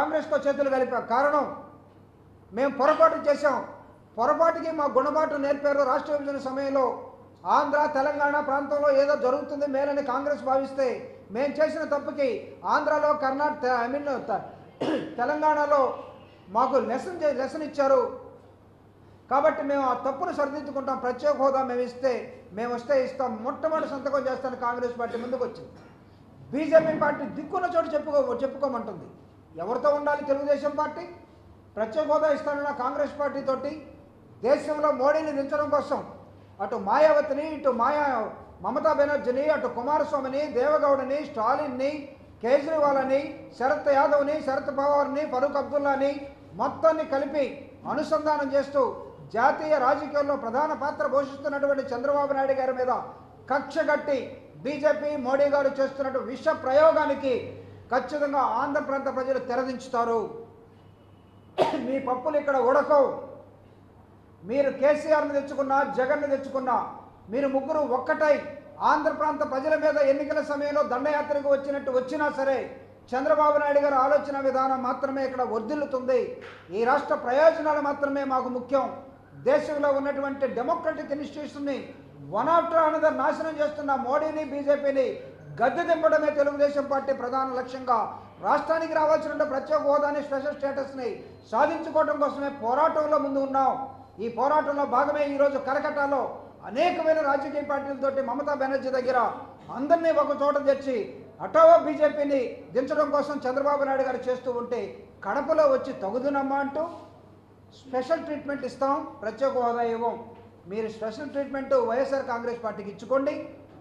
కాంగ్రెస్తో చేతులు కలిపా కారణం మేము పొరపాటు చేశాం పొరపాటుకి మా గుణపాటు నేర్పారు రాష్ట్ర విభజన సమయంలో ఆంధ్ర తెలంగాణ ప్రాంతంలో ఏదో జరుగుతుంది మేలని కాంగ్రెస్ భావిస్తే మేము చేసిన తప్పుకి ఆంధ్రాలో కర్ణాటక ఐ మీన్ తెలంగాణలో మాకు లెసన్ చే- లెసన్ ఇచ్చారు కాబట్టి మేము ఆ తప్పును సరిదిద్దుకుంటాం ప్రత్యేక హోదా మేము ఇస్తే మేము వస్తే ఇస్తాం మొట్టమొదటి సంతకం చేస్తాను కాంగ్రెస్ పార్టీ ముందుకు వచ్చింది బీజేపీ పార్టీ దిక్కున్న చోటు చెప్పుకో చెప్పుకోమంటుంది ఎవరితో ఉండాలి తెలుగుదేశం పార్టీ ప్రత్యేక హోదా ఇస్తానన్న కాంగ్రెస్ పార్టీ తోటి దేశంలో మోడీని దించడం కోసం అటు మాయావతిని ఇటు మాయా మమతా బెనర్జీని అటు కుమారస్వామిని దేవగౌడని స్టాలిన్ని కేజ్రీవాల్ అని శరత్ యాదవ్ని శరత్ పవార్ని ఫరూక్ అబ్దుల్లాని మొత్తాన్ని కలిపి అనుసంధానం చేస్తూ జాతీయ రాజకీయాల్లో ప్రధాన పాత్ర పోషిస్తున్నటువంటి చంద్రబాబు నాయుడు గారి మీద కక్ష కట్టి బీజేపీ మోడీ గారు చేస్తున్నట్టు విష ప్రయోగానికి ఖచ్చితంగా ఆంధ్ర ప్రాంత ప్రజలు తెరదించుతారు మీ పప్పులు ఇక్కడ ఉడకవు మీరు కేసీఆర్ని తెచ్చుకున్నా జగన్ని తెచ్చుకున్నా మీరు ముగ్గురు ఒక్కటై ఆంధ్ర ప్రాంత ప్రజల మీద ఎన్నికల సమయంలో దండయాత్రకు వచ్చినట్టు వచ్చినా సరే చంద్రబాబు నాయుడు గారి ఆలోచన విధానం మాత్రమే ఇక్కడ వర్ధిల్లుతుంది ఈ రాష్ట్ర ప్రయోజనాలు మాత్రమే మాకు ముఖ్యం దేశంలో ఉన్నటువంటి డెమోక్రటిక్ ఇన్స్టిట్యూషన్ని వన్ ఆఫ్టర్ అనదర్ నాశనం చేస్తున్న మోడీని బీజేపీని గద్దె దింపడమే తెలుగుదేశం పార్టీ ప్రధాన లక్ష్యంగా రాష్ట్రానికి రావాల్సిన ప్రత్యేక హోదాని స్పెషల్ స్టేటస్ని సాధించుకోవడం కోసమే పోరాటంలో ముందు ఉన్నాం ఈ పోరాటంలో భాగమే ఈరోజు కలకట్టాలో అనేకమైన రాజకీయ పార్టీలతోటి మమతా బెనర్జీ దగ్గర అందరినీ ఒక చోట తెచ్చి అటోవా బీజేపీని దించడం కోసం చంద్రబాబు నాయుడు గారు చేస్తూ ఉంటే కడపలో వచ్చి తగుదునమ్మా అంటూ స్పెషల్ ట్రీట్మెంట్ ఇస్తాం ప్రత్యేక హోదా ఇవ్వం మీరు స్పెషల్ ట్రీట్మెంట్ వైఎస్ఆర్ కాంగ్రెస్ పార్టీకి ఇచ్చుకోండి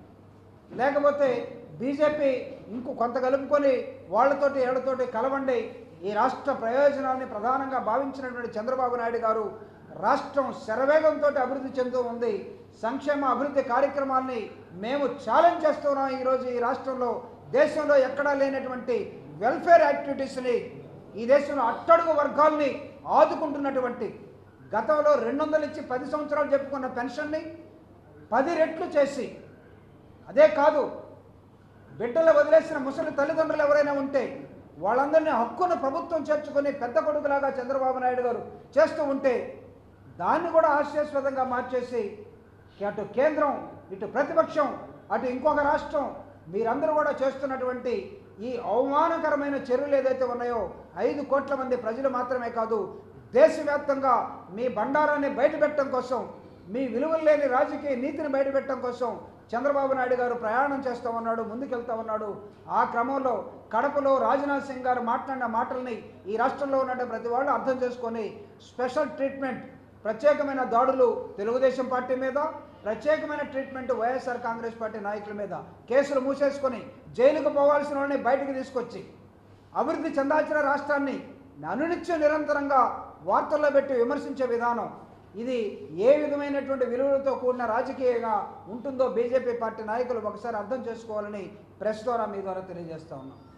లేకపోతే బీజేపీ ఇంకో కొంత కలుపుకొని వాళ్ళతోటి ఏళ్లతోటి కలవండి ఈ రాష్ట్ర ప్రయోజనాన్ని ప్రధానంగా భావించినటువంటి చంద్రబాబు నాయుడు గారు రాష్ట్రం శరవేగంతో అభివృద్ధి చెందుతూ ఉంది సంక్షేమ అభివృద్ధి కార్యక్రమాల్ని మేము ఛాలెంజ్ చేస్తున్నాం ఈరోజు ఈ రాష్ట్రంలో దేశంలో ఎక్కడా లేనటువంటి వెల్ఫేర్ యాక్టివిటీస్ని ఈ దేశంలో అట్టడుగు వర్గాల్ని ఆదుకుంటున్నటువంటి గతంలో రెండు వందలు ఇచ్చి పది సంవత్సరాలు చెప్పుకున్న పెన్షన్ని పది రెట్లు చేసి అదే కాదు బిడ్డలు వదిలేసిన ముసలి తల్లిదండ్రులు ఎవరైనా ఉంటే వాళ్ళందరినీ హక్కును ప్రభుత్వం చేర్చుకొని పెద్ద కొడుకులాగా చంద్రబాబు నాయుడు గారు చేస్తూ ఉంటే దాన్ని కూడా హాస్యాస్పదంగా మార్చేసి అటు కేంద్రం ఇటు ప్రతిపక్షం అటు ఇంకొక రాష్ట్రం మీరందరూ కూడా చేస్తున్నటువంటి ఈ అవమానకరమైన చర్యలు ఏదైతే ఉన్నాయో ఐదు కోట్ల మంది ప్రజలు మాత్రమే కాదు దేశవ్యాప్తంగా మీ బండారాన్ని బయటపెట్టడం కోసం మీ విలువలు లేని రాజకీయ నీతిని బయటపెట్టడం కోసం చంద్రబాబు నాయుడు గారు ప్రయాణం చేస్తూ ఉన్నాడు ముందుకెళ్తా ఉన్నాడు ఆ క్రమంలో కడపలో రాజ్నాథ్ సింగ్ గారు మాట్లాడిన మాటల్ని ఈ రాష్ట్రంలో ఉన్న ప్రతి వాళ్ళు అర్థం చేసుకొని స్పెషల్ ట్రీట్మెంట్ ప్రత్యేకమైన దాడులు తెలుగుదేశం పార్టీ మీద ప్రత్యేకమైన ట్రీట్మెంట్ వైఎస్ఆర్ కాంగ్రెస్ పార్టీ నాయకుల మీద కేసులు మూసేసుకొని జైలుకు పోవాల్సిన వాళ్ళని బయటకు తీసుకొచ్చి అభివృద్ధి చెందాల్సిన రాష్ట్రాన్ని అనునిత్యం నిరంతరంగా వార్తల్లో పెట్టి విమర్శించే విధానం ఇది ఏ విధమైనటువంటి విలువలతో కూడిన రాజకీయంగా ఉంటుందో బీజేపీ పార్టీ నాయకులు ఒకసారి అర్థం చేసుకోవాలని ప్రెస్ ద్వారా మీ ద్వారా తెలియజేస్తా ఉన్నాం